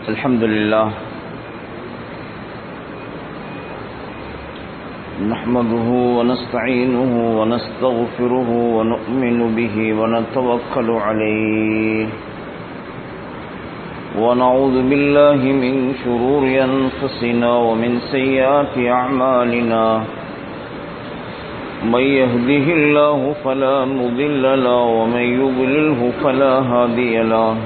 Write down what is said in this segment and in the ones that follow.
الحمد لله نحمده ونستعينه ونستغفره ونؤمن به ونتوكل عليه ونعوذ بالله من شرور أنفسنا ومن سيئات أعمالنا من يهده الله فلا مضل له ومن يضلله فلا هادي له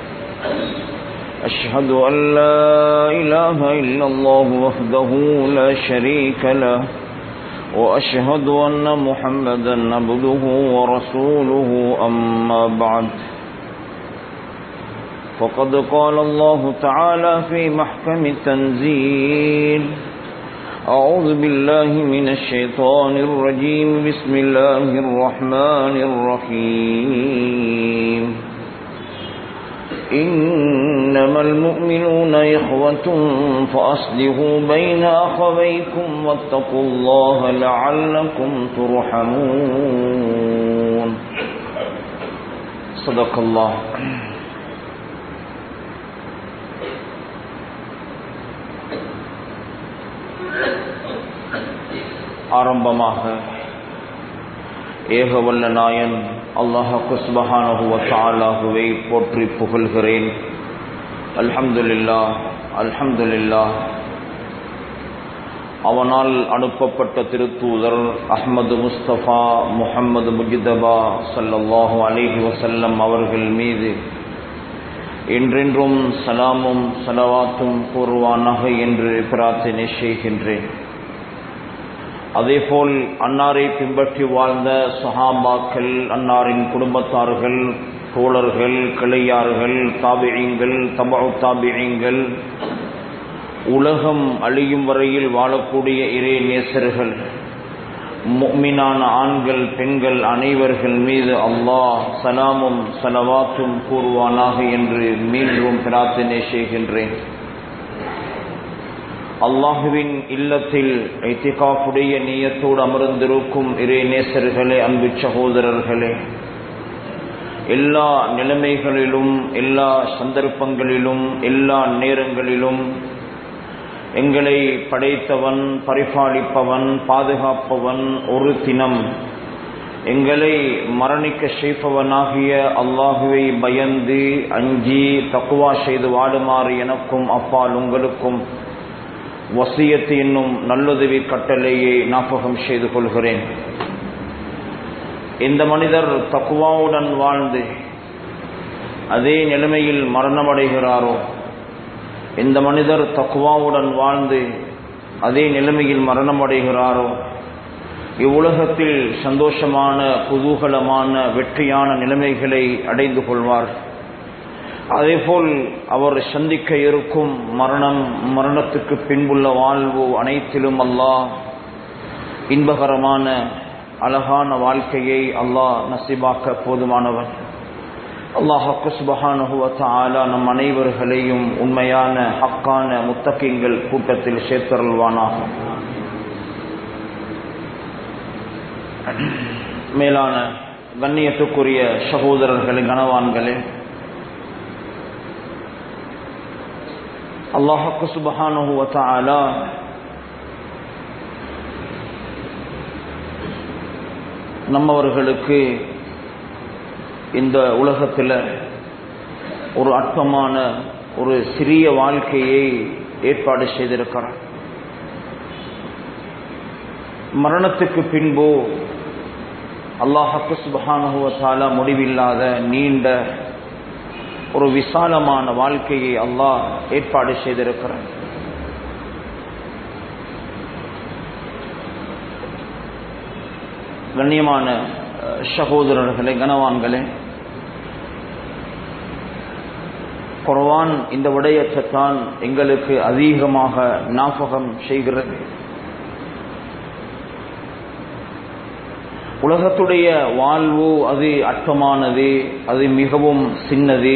أشهد أن لا إله إلا الله وحده لا شريك له وأشهد أن محمدا عبده ورسوله أما بعد فقد قال الله تعالى في محكم التنزيل أعوذ بالله من الشيطان الرجيم بسم الله الرحمن الرحيم إنما المؤمنون إخوة فأصلحوا بين أخويكم واتقوا الله لعلكم ترحمون صدق الله ஆரம்பமாக ஏகவல்ல நாயன் அல்லாஹு சுபஹானஹுவ தாலாகுவை போற்றி புகழ்கிறேன் அல்ஹம்துலில்லா அல்ஹம்துலில்லா அவனால் அனுப்பப்பட்ட திருத்தூதர் அஹ்மது முஸ்தபா முஹம்மது முஜிதபா சல்லல்லாஹு அலிஹி வசல்லம் அவர்கள் மீது என்றென்றும் சலாமும் சலவாத்தும் கூறுவானாக என்று பிரார்த்தனை செய்கின்றேன் அதேபோல் அன்னாரை பின்பற்றி வாழ்ந்த சஹாபாக்கள் அன்னாரின் குடும்பத்தார்கள் தோழர்கள் கிளையார்கள் தாபிழிங்கள் தபு தாபிழிங்கள் உலகம் அழியும் வரையில் வாழக்கூடிய இறை நேசர்கள் மீனான ஆண்கள் பெண்கள் அனைவர்கள் மீது அல்லாஹ் சலாமும் சலவாத்தும் கூறுவானாக என்று மீண்டும் பிரார்த்தனை செய்கின்றேன் அல்லாஹுவின் இல்லத்தில் ஐத்திகாஃபுடைய நீயத்தோடு அமர்ந்திருக்கும் இறை நேசர்களே அன்பு சகோதரர்களே எல்லா நிலைமைகளிலும் எல்லா சந்தர்ப்பங்களிலும் எல்லா நேரங்களிலும் எங்களை படைத்தவன் பரிபாலிப்பவன் பாதுகாப்பவன் ஒரு தினம் எங்களை மரணிக்க செய்பவனாகிய அல்லாஹுவை பயந்து அஞ்சி தக்குவா செய்து வாடுமாறு எனக்கும் அப்பால் உங்களுக்கும் வசியத்து என்னும் நல்லுதவி கட்டளையை ஞாபகம் செய்து கொள்கிறேன் இந்த மனிதர் தக்குவாவுடன் வாழ்ந்து அதே நிலைமையில் மரணமடைகிறாரோ இந்த மனிதர் தக்குவாவுடன் வாழ்ந்து அதே நிலைமையில் மரணமடைகிறாரோ இவ்வுலகத்தில் சந்தோஷமான குதூகலமான வெற்றியான நிலைமைகளை அடைந்து கொள்வார் அதேபோல் அவர் சந்திக்க இருக்கும் மரணம் மரணத்துக்கு பின்புள்ள வாழ்வு அனைத்திலும் அல்லாஹ் இன்பகரமான அழகான வாழ்க்கையை அல்லாஹ் நசிபாக்க போதுமானவன் அல்லாஹக்கு சுபஹானுவத்த ஆலா நம் அனைவர்களையும் உண்மையான ஹக்கான முத்தகிங்கள் கூட்டத்தில் சேர்த்தருள்வானாகும் மேலான கண்ணியத்துக்குரிய சகோதரர்களே கனவான்களே அல்லாஹக்கு சுபஹானுவத்தாலா நம்மவர்களுக்கு இந்த உலகத்தில் ஒரு அற்பமான ஒரு சிறிய வாழ்க்கையை ஏற்பாடு செய்திருக்கிறார் மரணத்துக்கு பின்பு அல்லாஹக்கு சுபஹானுவத்தாலா முடிவில்லாத நீண்ட ஒரு விசாலமான வாழ்க்கையை அல்லாஹ் ஏற்பாடு செய்திருக்கிறார் கண்ணியமான சகோதரர்களே கனவான்களே குர்வான் இந்த விடயத்தைத்தான் எங்களுக்கு அதிகமாக ஞாபகம் செய்கிறது உலகத்துடைய வாழ்வு அது அற்பமானது அது மிகவும் சின்னது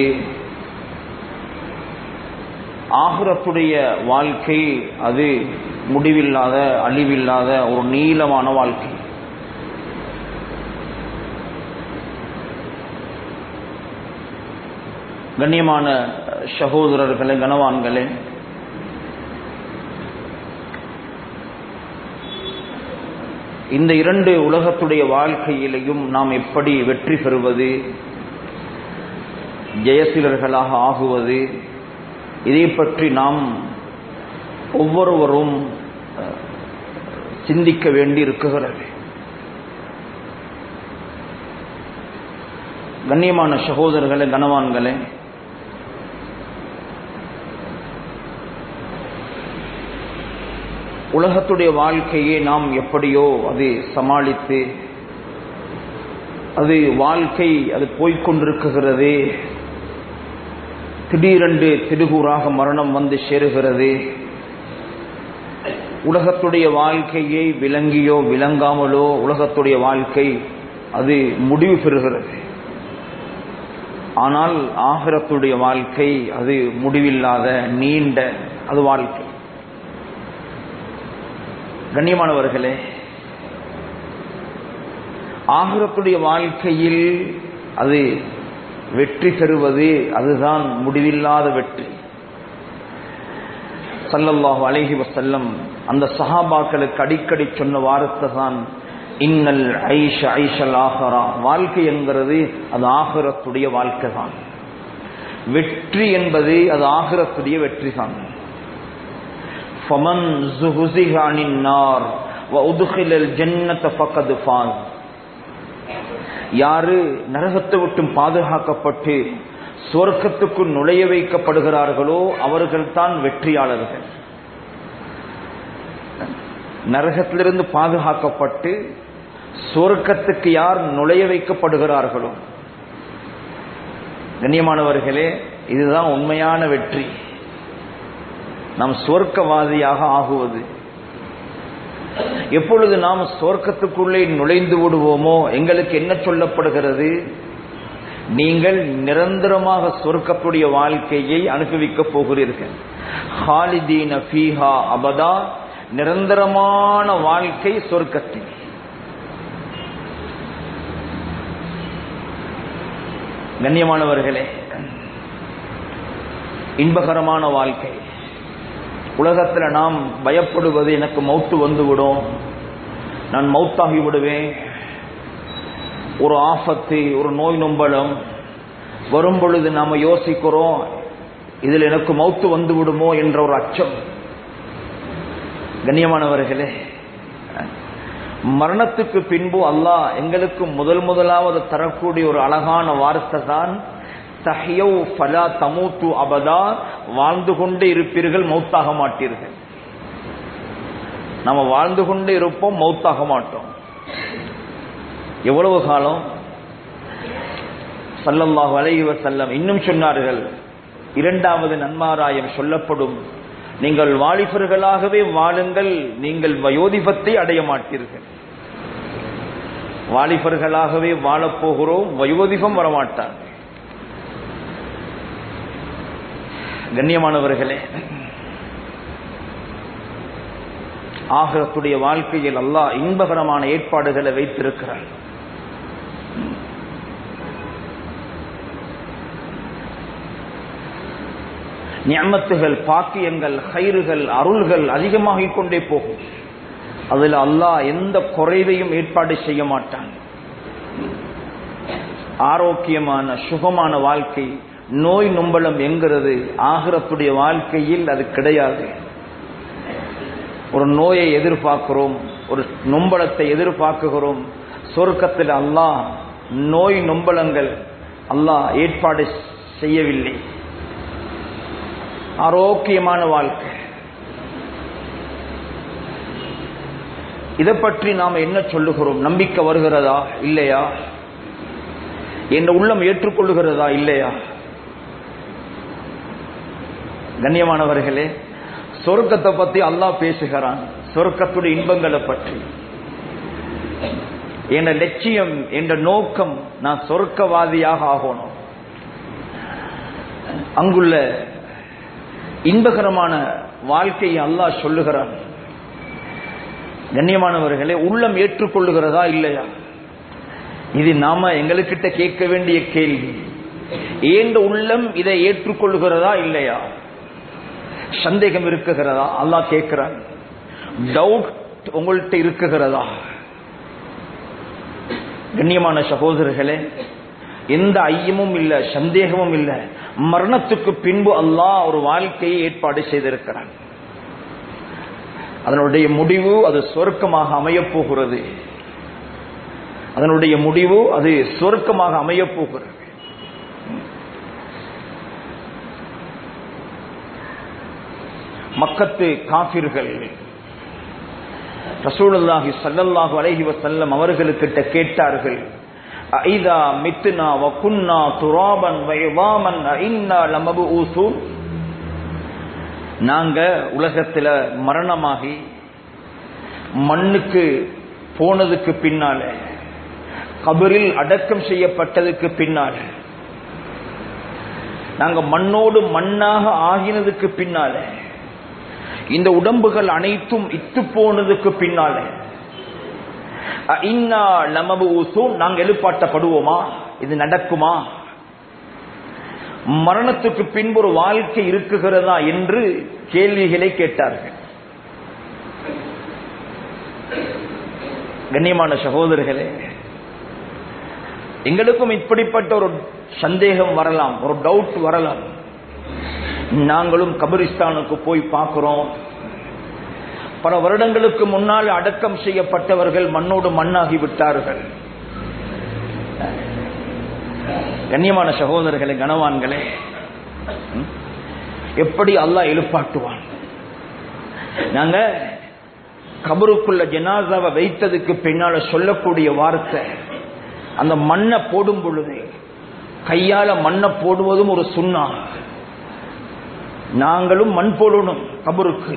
ஆகுரத்துடைய வாழ்க்கை அது முடிவில்லாத அழிவில்லாத ஒரு நீளமான வாழ்க்கை கண்ணியமான சகோதரர்களே கனவான்களே இந்த இரண்டு உலகத்துடைய வாழ்க்கையிலையும் நாம் எப்படி வெற்றி பெறுவது ஜெயசீலர்களாக ஆகுவது இதை பற்றி நாம் ஒவ்வொருவரும் சிந்திக்க வேண்டி இருக்குகிறது கண்ணியமான சகோதரர்களே கனவான்களே உலகத்துடைய வாழ்க்கையை நாம் எப்படியோ அது சமாளித்து அது வாழ்க்கை அது போய்கொண்டிருக்குகிறது திடீரென்று திடுகூறாக மரணம் வந்து சேருகிறது உலகத்துடைய வாழ்க்கையை விளங்கியோ விளங்காமலோ உலகத்துடைய வாழ்க்கை அது முடிவு பெறுகிறது ஆனால் ஆகிரத்துடைய வாழ்க்கை அது முடிவில்லாத நீண்ட அது வாழ்க்கை கண்ணியமானவர்களே ஆகிரத்துடைய வாழ்க்கையில் அது வெற்றி பெறுவது அதுதான் முடிவில்லாத வெற்றி சல்லல்லாஹு அலைஹி வசல்லம் அந்த சஹாபாக்களுக்கு அடிக்கடி சொன்ன வார்த்தை தான் இன்னல் ஐஷ ஐஷல் ஆஹரா வாழ்க்கை என்கிறது அது ஆகரத்துடைய வாழ்க்கை தான் வெற்றி என்பது அது ஆகரத்துடைய வெற்றி தான் ஃபமன் زُهْزِهَ عَنِ النَّارِ وَأُدْخِلَ الْجَنَّةَ فَقَدْ فَازَ யாரு நரகத்தை விட்டும் பாதுகாக்கப்பட்டு சுவர்க்கத்துக்குள் நுழைய வைக்கப்படுகிறார்களோ அவர்கள் தான் வெற்றியாளர்கள் நரகத்திலிருந்து பாதுகாக்கப்பட்டு சுவர்க்கத்துக்கு யார் நுழைய வைக்கப்படுகிறார்களோ கண்ணியமானவர்களே இதுதான் உண்மையான வெற்றி நாம் சுவர்க்கவாதியாக ஆகுவது எப்பொழுது நாம் சுவர்க்கத்துக்குள்ளே நுழைந்து விடுவோமோ எங்களுக்கு என்ன சொல்லப்படுகிறது நீங்கள் நிரந்தரமாக சொர்க்கத்துடைய வாழ்க்கையை அனுபவிக்கப் போகிறீர்கள் ஹாலிதீன ஃபீஹா அபதா நிரந்தரமான வாழ்க்கை சொர்க்கத்தில் கண்ணியமானவர்களே இன்பகரமான வாழ்க்கை உலகத்தில் நாம் பயப்படுவது எனக்கு மௌத்து வந்துவிடும் நான் மௌத்தாகி விடுவேன் ஒரு ஆபத்து ஒரு நோய் நொம்பலம் வரும் பொழுது நாம யோசிக்கிறோம் இதில் எனக்கு மௌத்து வந்து விடுமோ என்ற ஒரு அச்சம் கண்ணியமானவர்களே மரணத்துக்கு பின்பு அல்லாஹ் எங்களுக்கு முதல் முதலாவது தரக்கூடிய ஒரு அழகான வார்த்தை தான் தஹியோ ஃபலா தமூத்து அபதா வாழ்ந்து கொண்டே இருப்பீர்கள் மௌத்தாக மாட்டீர்கள் நம்ம வாழ்ந்து கொண்டே இருப்போம் மௌத்தாக மாட்டோம் எவ்வளவு காலம் சல்லல்லாஹு அலைஹி வஸல்லம் இன்னும் சொன்னார்கள் இரண்டாவது நன்மாராயம் சொல்லப்படும் நீங்கள் வாலிபர்களாகவே வாழுங்கள் நீங்கள் வயோதிபத்தை அடைய மாட்டீர்கள் வாலிபர்களாகவே வாழப்போகிறோம் வயோதிபம் வரமாட்டார் கண்ணியமானவர்களே ஆகத்துடைய வாழ்க்கையில் அல்லாஹ் இன்பகரமான ஏற்பாடுகளை வைத்திருக்கிறார் ஞமத்துகள் பாக்கியங்கள் கயிறுகள் அருள்கள் அதிகமாகிக் கொண்டே போகும் அதில் அல்லாஹ் எந்த குறைவையும் ஏற்பாடு செய்ய மாட்டான் ஆரோக்கியமான சுகமான வாழ்க்கை நோய் நொம்பலம் என்கிறது ஆகிரத்துடைய வாழ்க்கையில் அது கிடையாது ஒரு நோயை எதிர்பார்க்கிறோம் ஒரு நொம்பலத்தை எதிர்பார்க்குகிறோம் சொர்க்கத்தில் அல்லாஹ் நோய் நொம்பலங்கள் அல்லாஹ் ஏற்பாடு செய்யவில்லை ஆரோக்கியமான வாழ்க்கை இதை பற்றி நாம் என்ன சொல்லுகிறோம் நம்பிக்கை வருகிறதா இல்லையா என் உள்ளம் ஏற்றுக்கொள்ளுகிறதா இல்லையா கண்ணியமானவர்களே சொர்க்கத்தை பத்தி அல்லாஹ் பேசுகிறான் சொர்க்கத்துடைய இன்பங்களை பற்றி என் லட்சியம் என்ற நோக்கம் நான் சொர்க்கவாதியாக ஆகணும் அங்குள்ள இன்பகரமான வாழ்க்கையை அல்லாஹ் சொல்லுகிறான் கண்ணியமானவர்களே உள்ளம் ஏற்றுக்கொள்ளுகிறதா இல்லையா இது நாம எங்களுக்கிட்ட கேட்க வேண்டிய கேள்வி ஏந்த உள்ளம் இதை ஏற்றுக்கொள்கிறதா இல்லையா சந்தேகம் இருக்குகிறதா அல்லாஹ் கேட்கிறான் டவுட் உங்கள்கிட்ட இருக்குகிறதா கண்ணியமான சகோதரர்களே எந்த ஐயமும் இல்ல சந்தேகமும் இல்ல மரணத்துக்கு பின்பு அல்லாஹ் ஒரு வாழ்க்கையை ஏற்பாடு செய்திருக்கிறான் அதனுடைய முடிவு அது சொர்க்கமாக அமையப் போகிறது அதனுடைய முடிவு அது சொர்க்கமாக அமையப் போகிறது மக்கத்து காபிர்கள் ரசூலுல்லாஹி ஸல்லல்லாஹு அலைஹி வஸல்லம் அவர்களுக்கிட்ட கேட்டார்கள் ஐதா மித்னா வ குன்னா துராபன் வ இவாமன் இன்னா லமபூசூன் நாங்க உலகத்துல மரணமாகி மண்ணுக்கு போனதுக்கு பின்னால கபரில் அடக்கம் செய்யப்பட்டதுக்கு பின்னால நாங்க மண்ணோடு மண்ணாக ஆகினதுக்கு பின்னால இந்த உடம்புகள் அனைத்தும் இத்து போனதுக்கு பின்னால இன்னா நமபு ஊசும் நாங்க எழுப்பாட்டப்படுவோமா இது நடக்குமா மரணத்துக்கு பின்பு ஒரு வாழ்க்கை இருக்குகிறதா என்று கேள்விகளை கேட்டார்கள் கண்ணியமான சகோதரர்களே எங்களுக்கும் இப்படிப்பட்ட ஒரு சந்தேகம் வரலாம் ஒரு டவுட் வரலாம் நாங்களும் கபிரிஸ்தானுக்கு போய் பார்க்கிறோம் பல வருடங்களுக்கு முன்னால் அடக்கம் செய்யப்பட்டவர்கள் மண்ணோடு மண்ணாகி விட்டார்கள் கண்ணியமான சகோதரர்களே கனவான்களே எப்படி அல்லாஹ் எழுப்பாட்டுவான் நாங்க கபருக்குள்ள ஜனாசாவை வைத்ததுக்கு பின்னால சொல்லக்கூடிய வார்த்தை அந்த மண்ணை போடும் பொழுது கையால மண்ணை போடுவதும் ஒரு சுண்ணா நாங்களும் மண் போடணும் கபருக்கு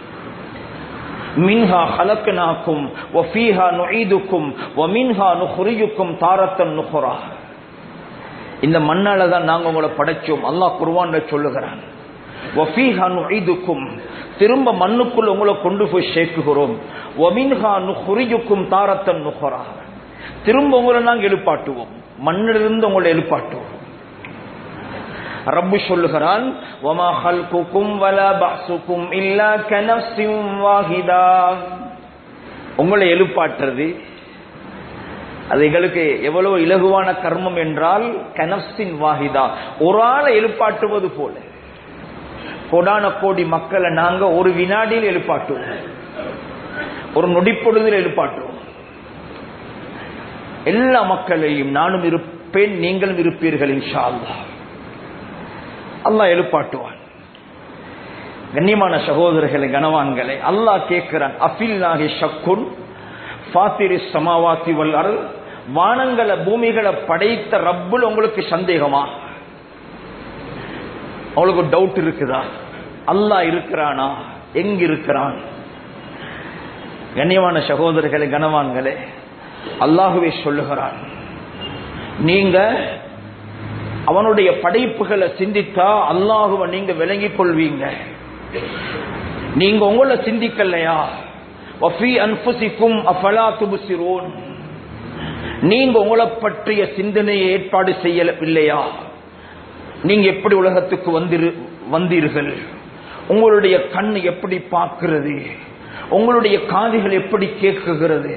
மின்ஹா ஹலக்கனாக்கும் ஒஃபீஹா நுஈதுக்கும் ஒமின்ஹா நுஹுரியுக்கும் தாரத்தன் நுஹுரா இந்த மண்ணால தான் நாங்க உங்களை படைச்சோம் அல்லாஹ் குர்வான்ல சொல்லுகிறான் ஒஃபீஹா நுஈதுக்கும் திரும்ப மண்ணுக்குள் உங்களை கொண்டு போய் சேர்க்குகிறோம் ஒமின்ஹா நுஹுரியுக்கும் தாரத்தன் நுஹுரா திரும்ப உங்களை நாங்கள் எழுப்பாட்டுவோம் மண்ணிலிருந்து உங்களை எழுப்பாட்டுவோம் ரப்பு சொல்லுகிறான் வமா ஹல்குக்கும் வலா பஅசுக்கும் இல்லா கனஃப்ஸின் வாஹிதா உங்களை எழுப்பாற்றுறது அது எங்களுக்கு எவ்வளவு இலகுவான கர்மம் என்றால் கனப்சின் வாஹிதா ஒரு ஆளை எழுப்பாட்டுவது போல கோடான கோடி மக்களை நாங்க ஒரு வினாடியில் எழுப்பாட்டுவோம் ஒரு நொடிப்பொழுதில் எழுப்பாட்டுவோம் எல்லா மக்களையும் நானும் இருப்பேன் நீங்களும் இருப்பீர்கள் இன்ஷா அல்லாஹ் அல்லாஹ் எழுப்பாட்டுவான் கண்ணியமான சகோதரர்களை கனவான்களை அல்லாஹ் கேட்கிறான் அஃபில்லாஹி ஷக்குன் ஃபாத்திரி சமாவாத்தி வல்லர் வானங்களை பூமிகளை படைத்த ரப்புல் உங்களுக்கு சந்தேகமா உங்களுக்கு டவுட் இருக்குதா அல்லாஹ் இருக்கிறானா எங்க இருக்கிறான் கண்ணியமான சகோதரர்களை கனவான்களே அல்லாஹுவே சொல்லுகிறான் நீங்க அவனுடைய படைப்புகளை சிந்தித்தா அல்லாஹுவ நீங்க விளங்கிக் கொள்வீங்க நீங்க உங்களை சிந்திக்கலையா வஃபி அன்புசிக்கும் அஃபலா துபுசிரோன் நீங்க உங்களை பற்றிய சிந்தனையை ஏற்பாடு செய்யவில்லையா நீங்க எப்படி உலகத்துக்கு வந்திரு வந்தீர்கள் உங்களுடைய கண் எப்படி பார்க்கிறது உங்களுடைய காதுகள் எப்படி கேட்குகிறது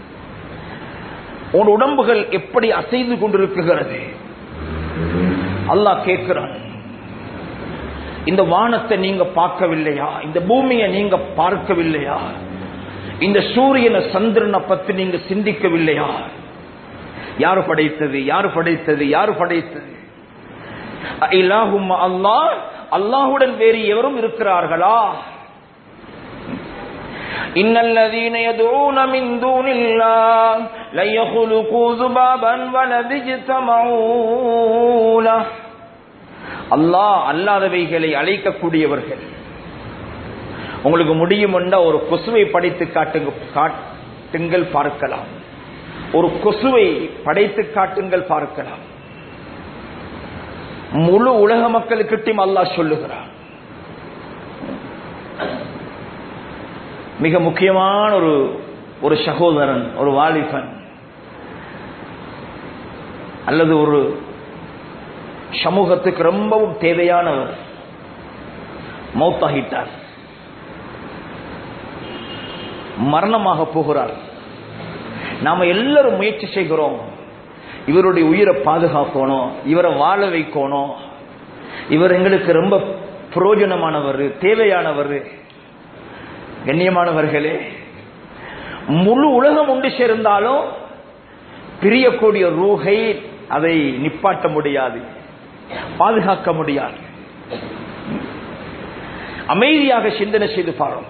உன் உடம்புகள் எப்படி அசைந்து கொண்டிருக்குகிறது அல்லாஹ் கேட்கிறான் இந்த வானத்தை நீங்க பார்க்கவில்லையா இந்த பூமியை நீங்க பார்க்கவில்லையா இந்த சூரியனை சந்திரனை பத்தி நீங்க சிந்திக்கவில்லையா யாரு படைத்தது யாரு படைத்தது யாரு படைத்தது இலாஹும் அல்லாஹ் அல்லாஹுடன் வேறு எவரும் இருக்கிறார்களா إن الذين يدعون من دون الله لن يخلقوا ذبابا ولد اجتمعوا له அல்லாஹ் அல்லாதவைகளை அழைக்கக்கூடியவர்கள் உங்களுக்கு முடியும் ஒரு கொசுவை படைத்து காட்டுங்க காட்டுங்கள் பார்க்கலாம் ஒரு கொசுவை படைத்து காட்டுங்கள் பார்க்கலாம் முழு உலக மக்களுக்கிட்டையும் அல்லாஹ் சொல்லுகிறான் மிக முக்கியமான ஒரு ஒரு சகோதரன் ஒரு வாலிபன் அல்லது ஒரு சமூகத்துக்கு ரொம்பவும் தேவையானவர் மௌத்தாகிட்டார் மரணமாக போகிறார் நாம எல்லாரும் முயற்சி செய்கிறோம் இவருடைய உயிரை பாதுகாக்கணும் இவரை வாழ வைக்கணும் இவர் எங்களுக்கு ரொம்ப பிரயோஜனமானவர் தேவையானவர் கண்ணியமானவர்களே முழு உலகம் ஒன்று சேர்ந்தாலும் பிரியக்கூடிய ரூகை அதை நிப்பாட்ட முடியாது பாதுகாக்க முடியாது அமைதியாக சிந்தனை செய்து பாரும்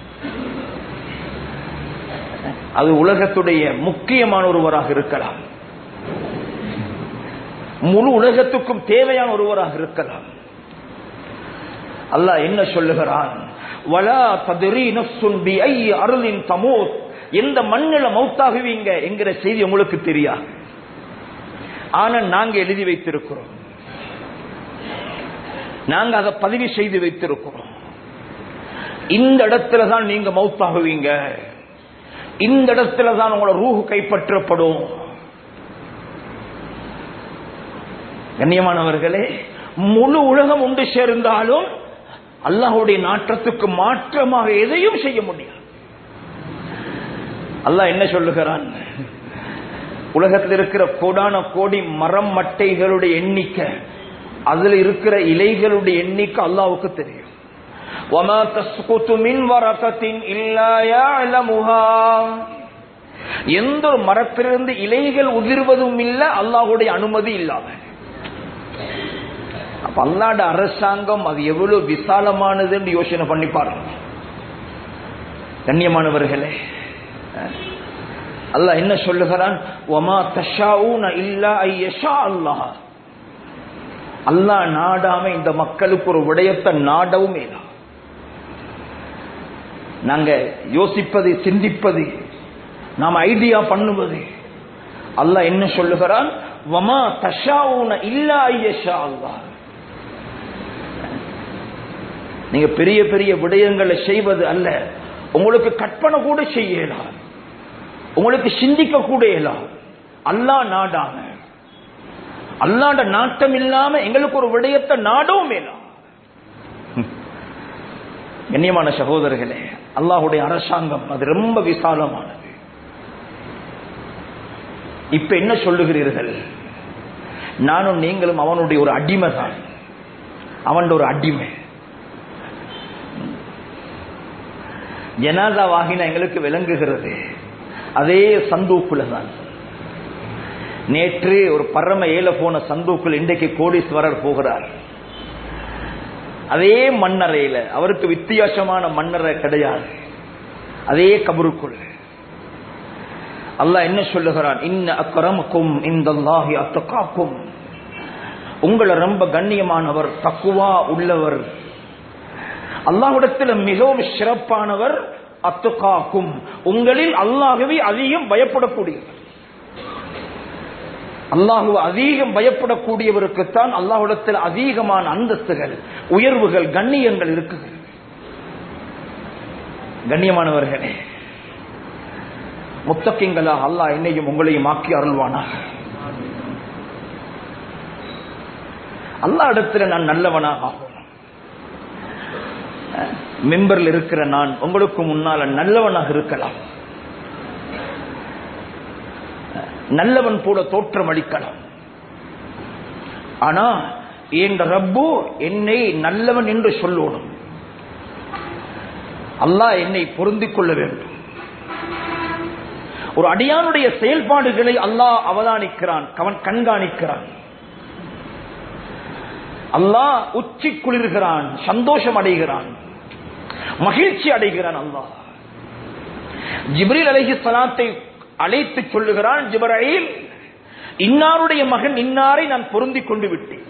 அது உலகத்துடைய முக்கியமான ஒருவராக இருக்கலாம் முழு உலகத்துக்கும் தேவையான ஒருவராக இருக்கலாம் அல்லாஹ் என்ன சொல்லுகிறான் வலா ததிரி நஃப்சுன் பி ஐ அருளின் தமூத் எந்த மண்ணில மௌத்தாகுவீங்க என்கிற செய்தி உங்களுக்கு தெரியாது ஆனா நாங்க எழுதி வைத்திருக்கிறோம் நாங்க அதை பதிவு செய்து வைத்திருக்கிறோம் இந்த இடத்துல தான் நீங்க மௌத்தாகுவீங்க இந்த இடத்துல தான் உங்களோட ரூஹு கைப்பற்றப்படும் கண்ணியமானவர்களே முழு உலகம் ஒன்று சேர்ந்தாலும் அல்லாஹுடைய நாட்டத்துக்கு மாற்றமாக எதையும் செய்ய முடியாது அல்லாஹ் என்ன சொல்லுகிறான் உலகத்தில் இருக்கிற கோடான கோடி மரம் மட்டைகளுடைய எண்ணிக்கை அதுல இருக்கிற இலைகளுடைய எண்ணிக்கை அல்லாவுக்கு தெரியும் وَمَا تَسْقُطُ مِنْ وَرَقَةٍ إِلَّا يَعْلَمُهَا எந்த ஒரு மரத்திலிருந்து இலைகள் உதிர்வதும் இல்லை அல்லாஹுடைய அனுமதி இல்லாம அப்ப அல்லாட அரசாங்கம் அது எவ்வளவு விசாலமானதுன்னு யோசனை பண்ணி பாருங்க கண்ணியமானவர்களே அல்லாஹ் என்ன சொல்லுகிறான் ஒமா தஷாவுன இல்லா ஐயஷா அல்லாஹ் அல்லாஹ் நாடாம இந்த மக்களுக்கு ஒரு விடயத்தை நாடவும் இல்லை நாங்க யோசிப்பது சிந்திப்பது நாம் ஐடியா பண்ணுவது அல்லாஹ் என்ன சொல்லுகிறான் வமா தஷாவுன இல்லா ஐயஷா அல்லாஹ் நீங்க பெரிய பெரிய விடயங்களை செய்வது அல்ல உங்களுக்கு கற்பனை கூட செய்யலாம் உங்களுக்கு சிந்திக்க கூட இயலாம் அல்லா நாடாம அல்லாண்ட நாட்டம் இல்லாம எங்களுக்கு ஒரு விடயத்தை நாடவும் மேலாம் கண்ணியமான சகோதரர்களே அல்லாஹுடைய அரசாங்கம் அது ரொம்ப விசாலமானது இப்ப என்ன சொல்லுகிறீர்கள் நானும் நீங்களும் அவனுடைய ஒரு அடிமை தான் அவன் ஒரு அடிமை ஜனாதா வாகினா எங்களுக்கு விளங்குகிறது அதே சந்தூக்குல தான் நேற்று ஒரு பரம ஏல போன சந்தூக்குள் இன்றைக்கு கோடீஸ்வரர் போகிறார் அதே மண்ணறையில அவருக்கு வித்தியாசமான மண்ணறை கிடையாது அதே கபருக்குள் அல்லாஹ் என்ன சொல்லுகிறான் இன்ன அக்கரமுக்கும் இந்த அத்தக்காக்கும் உங்களை ரொம்ப கண்ணியமானவர் தக்குவா உள்ளவர் அல்லாஹ்விடத்தில் மிகவும் சிறப்பானவர் அத்துக்காக்கும் உங்களில் அல்லாகவே அதிகம் பயப்படக்கூடியவர் அல்லாஹு அதிகம் பயப்படக்கூடியவருக்குத்தான் அல்லாஹ்விடத்தில் அதிகமான அந்தஸ்துகள் உயர்வுகள் கண்ணியங்கள் இருக்குகிறது கண்ணியமானவர்களே முத்தக்கிங்களா அல்லாஹ் என்னையும் உங்களையும் ஆக்கி அருள்வானாக அல்லா இடத்துல நான் நல்லவனாக ஆகும் மெம்பரில் இருக்கிற நான் உங்களுக்கு முன்னால நல்லவனாக இருக்கலாம் நல்லவன் போல தோற்றம் அளிக்கலாம் ஆனா என் ரப்பு என்னை நல்லவன் என்று சொல்லணும் அல்லாஹ் என்னை பொருந்திக் கொள்ள வேண்டும் ஒரு அடியானுடைய செயல்பாடுகளை அல்லாஹ் அவதானிக்கிறான் அவன் கண்காணிக்கிறான் அல்லாஹ் உச்சி குளிர்கிறான் சந்தோஷம் அடைகிறான் மகிழ்ச்சி அடைகிறான் அல்லாஹ் ஜிப்ரீல் அலைஹி சலாத்தை அழைத்து சொல்லுகிறான் ஜிப்ரீல் இன்னாருடைய மகன் இன்னாரை நான் பொருந்திக் கொண்டு விட்டேன்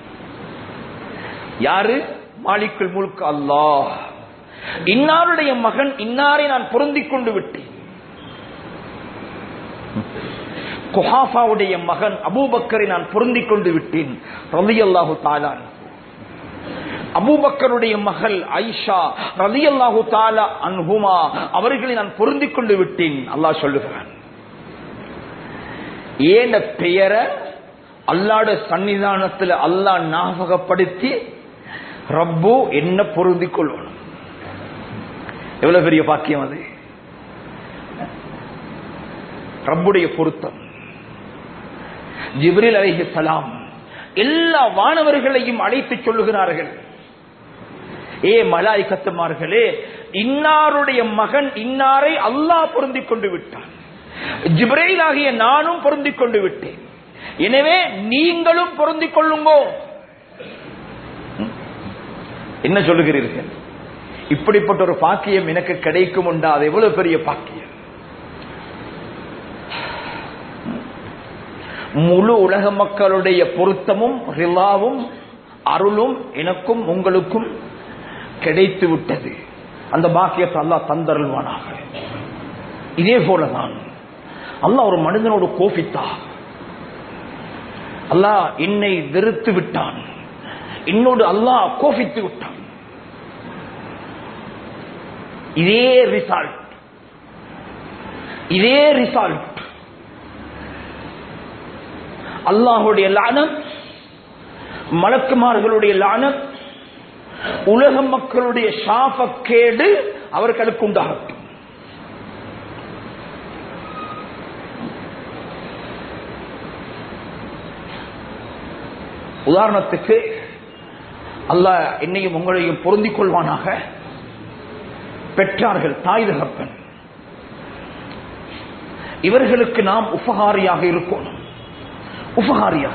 யாரு மாலிக்குல் முழுக்க அல்லாஹ் இன்னாருடைய மகன் இன்னாரை நான் பொருந்திக் கொண்டு விட்டேன் குஹாஃபாவுடைய மகன் அபூபக்கரை நான் பொருந்திக் கொண்டு விட்டேன் ரவி அல்லாஹு தாலான் அபூபக்கருடைய மகள் ஐஷா ரதி அல்லாஹு தாலா அன்ஹுமா அவர்களை நான் பொருந்திக் கொண்டு விட்டேன் அல்லாஹ் சொல்லுகிறான் ஏன பெயரை அல்லாட சன்னிதானத்துல அல்லாஹ் ஞாபகப்படுத்தி ரப்பு என்ன பொருந்திக் கொள்ளணும் எவ்வளவு பெரிய பாக்கியம் அது ரப்புடைய பொருத்தம் ஜிப்ரில் அலைஹி சலாம் எல்லா வானவர்களையும் அழைத்து சொல்லுகிறார்கள் ஏ மலாய் கத்துமார்களே இன்னாருடைய மகன் இன்னாரை அல்லாஹ் பொருந்திக் கொண்டு விட்டான் ஜிப்ரைல் ஆகிய நானும் பொருந்திக் கொண்டு விட்டேன் எனவே நீங்களும் பொருந்திக் கொள்ளுங்கோ என்ன சொல்லுகிறீர்கள் இப்படிப்பட்ட ஒரு பாக்கியம் எனக்கு கிடைக்கும் உண்டா அது எவ்வளவு பெரிய பாக்கியம் முழு உலக மக்களுடைய பொருத்தமும் ரிலாவும் அருளும் எனக்கும் உங்களுக்கும் கிடைத்து விட்டது அந்த பாக்கியத்தை அல்லாஹ் தந்தருள்வானாக இதே போலதான் அல்லாஹ் ஒரு மனிதனோடு கோபித்தா அல்லாஹ் என்னை வெறுத்து விட்டான் என்னோடு அல்லாஹ் கோபித்து விட்டான் இதே ரிசால்ட் இதே ரிசால்ட் அல்லாஹுடைய லானம் மலக்குமார்களுடைய லானம் உலக மக்களுடைய சாபக்கேடு அவர்களுக்கு உண்டாகட்டும் உதாரணத்துக்கு அல்லாஹ் என்னையும் உங்களையும் பொருந்திக் கொள்வானாக பெற்றார்கள் தாய் தகப்பன் இவர்களுக்கு நாம் உபகாரியாக இருக்கணும் உபகாரியாக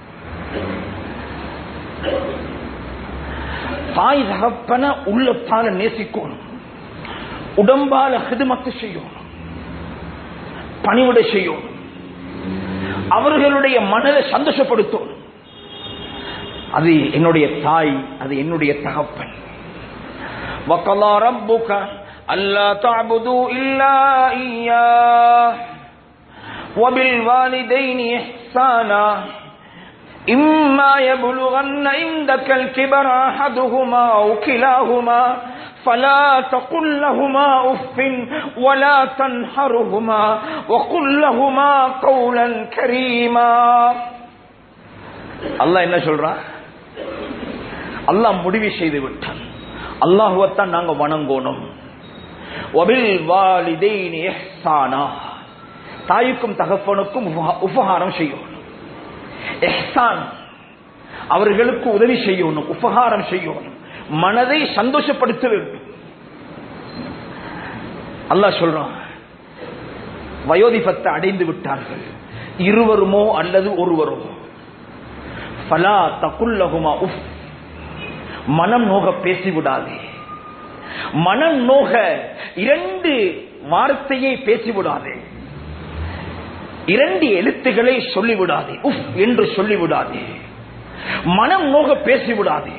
தாய் தகப்பன உள்ளத்தால நேசிக்கணும் உடம்பால ஹிதுமத்து செய்யணும் பணிவிட செய்யணும் அவர்களுடைய மனதை சந்தோஷப்படுத்தணும் அது என்னுடைய தாய் அது என்னுடைய தகப்பன் وقضى ربك ألا تعبدوا إلا إياه وبالوالدين إحسانا إما يبلغن عندك الكبر أحدهما أو كلاهما فلا تقل لهما أف ولا تنحرهما وقل لهما قولا كريما الله என்ன சொல்றா அல்லாஹ் முடிவு செய்து விட்டான் அல்லாஹுவத்தான் நாங்க வணங்கணும் ஒபில் வாலிதைன் இஹ்சானா தாய்க்கும் தகப்பனுக்கும் உப- உபகாரம் செய்யணும் எஹ்சான் அவர்களுக்கு உதவி செய்யணும் உபகாரம் செய்யணும் மனதை சந்தோஷப்படுத்த வேண்டும் அல்லாஹ் சொல்றான் வயோதிபத்தை அடைந்து விட்டார்கள் இருவருமோ அல்லது ஒருவருமோ ஃபலா தகுல்லகுமா உஃப் மனம் நோக பேசிவிடாதே மனம் நோக இரண்டு வார்த்தையை பேசிவிடாதே இரண்டு எழுத்துக்களை சொல்லிவிடாதே உஃப் என்று சொல்லிவிடாதே மனம் நோக பேசிவிடாதே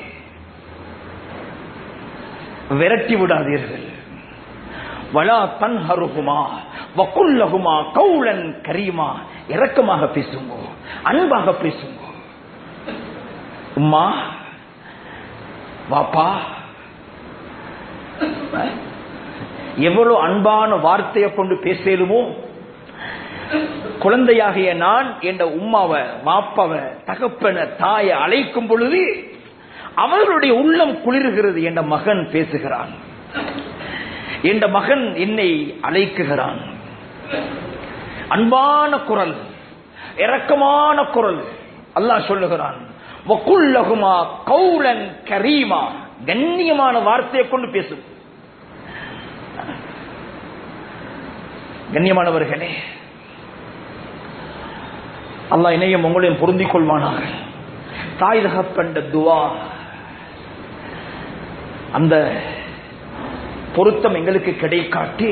விரட்டி விடாதீர்கள் வலா தன்ஹருகுமா வக்குல்லகுமா கௌலன் கரீமா இரக்கமாக பேசுங்க அன்பாக பேசுங்க உம்மா வாப்பா எவ்வளவு அன்பான வார்த்தையை கொண்டு பேசலுமோ குழந்தையாகிய நான் என்ற உம்மாவை வாப்பாவை தகப்பன தாயை அழைக்கும் பொழுது அவர்களுடைய உள்ளம் குளிர்கிறது என்ற மகன் பேசுகிறான் என்ற மகன் என்னை அழைக்குகிறான் அன்பான குரல் இரக்கமான குரல் அல்லாஹ் சொல்லுகிறான் வக்குல்லகுமா கௌலன் கரீமா கண்ணியமான வார்த்தையை கொண்டு பேசும் கண்ணியமானவர்களே அல்லாஹ் இணையம் உங்களையும் பொருந்திக் கொள்வானாக தாய் தகப்பண்ட துவா அந்த பொருத்தம் எங்களுக்கு கிடைக்காட்டி